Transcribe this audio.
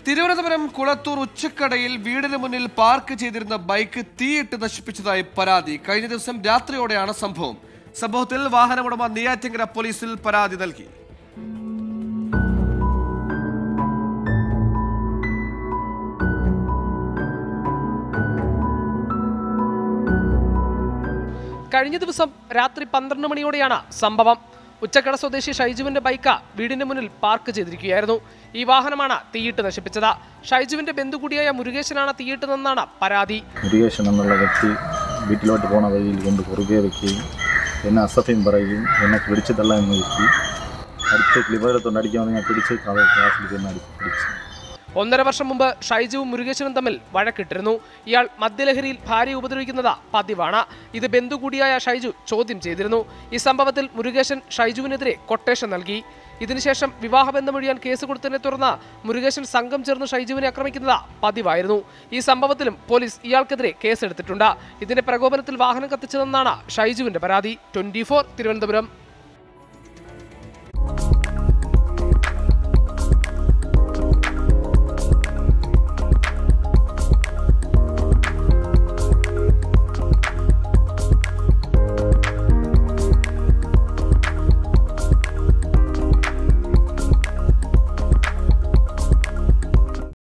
തിരുവനന്തപുരം കുളത്തൂർ ഉച്ചക്കടയിൽ വീടിന് മുന്നിൽ പാർക്ക് ചെയ്തിരുന്ന ബൈക്ക് തീയിട്ട് നശിപ്പിച്ചതായി പരാതി കഴിഞ്ഞ ദിവസം രാത്രിയോടെയാണ് സംഭവം സംഭവത്തിൽ വാഹനമുടമ നെയ്യാറ്റിങ്കര പോലീസിൽ പരാതി നൽകി കഴിഞ്ഞ ദിവസം രാത്രി പന്ത്രണ്ട് മണിയോടെയാണ് സംഭവം ഉച്ചക്കട സ്വദേശി ഷൈജുവിന്റെ ബൈക്ക് വീടിന് മുന്നിൽ പാർക്ക് ചെയ്തിരിക്കുകയായിരുന്നു ഈ വാഹനമാണ് തീയിട്ട് നശിപ്പിച്ചത് ഷൈജുവിന്റെ ബന്ധു കൂടിയായ മുരുകേശനാണ് തീയിട്ടതെന്നാണ് പരാതി മുരുകേശൻ എന്നുള്ള വ്യക്തി വീട്ടിലോട്ട് പോണ വഴിയിൽ കൊണ്ട് കുറുകെ വെക്കുകയും എന്നെ അസഭ്യം പറയുകയും എന്നെ പിടിച്ചു തള്ളാൻ നോക്കി അടുത്ത് ക്ലിവറെടുത്തോണ്ട് അടിക്കാമെന്ന് ഞാൻ പിടിച്ച് ക്ലാസ്സിൽ ചെന്ന് അടി പിടിച്ചു ഒന്നര വർഷം മുമ്പ് ഷൈജുവും മുരുകേശനും തമ്മിൽ വഴക്കിട്ടിരുന്നു ഇയാൾ മദ്യലഹരിയിൽ ഭാര്യയെ ഉപദ്രവിക്കുന്നത് പതിവാണ് ഇത് ബന്ധു കൂടിയായ ഷൈജു ചോദ്യം ചെയ്തിരുന്നു ഈ സംഭവത്തിൽ മുരുകേശൻ ഷൈജുവിനെതിരെ കൊട്ടേഷൻ നൽകി ഇതിനുശേഷം വിവാഹബന്ധമൊഴിയാൻ കേസ് കൊടുത്തതിനെ തുടർന്ന് മുരുകേശൻ സംഘം ചേർന്ന് ഷൈജുവിനെ ആക്രമിക്കുന്നത് പതിവായിരുന്നു ഈ സംഭവത്തിലും പോലീസ് ഇയാൾക്കെതിരെ കേസെടുത്തിട്ടുണ്ട് ഇതിന്റെ പ്രകോപനത്തിൽ വാഹനം കത്തിച്ചതെന്നാണ് ഷൈജുവിന്റെ പരാതി ട്വന്റി തിരുവനന്തപുരം